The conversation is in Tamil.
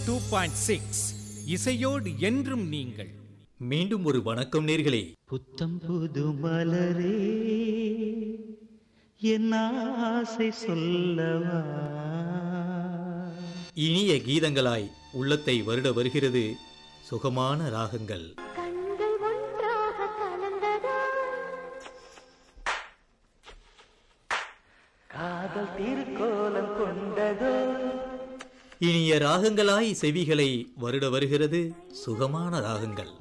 டூ பாயிண்ட் சிக்ஸ் இசையோடு என்றும் நீங்கள் மீண்டும் ஒரு வணக்கம் நேர்களே புத்தம் புது மலரே என் ஆசை சொல்லவா இனிய கீதங்களாய் உள்ளத்தை வருட வருகிறது சுகமான ராகங்கள் கண்கள் ஒன்றாக கலந்ததா காதல் திருக்கோலம் கொண்டதோ இனிய ராகங்களாய் செவிகளை வருட வருகிறது சுகமான ராகங்கள்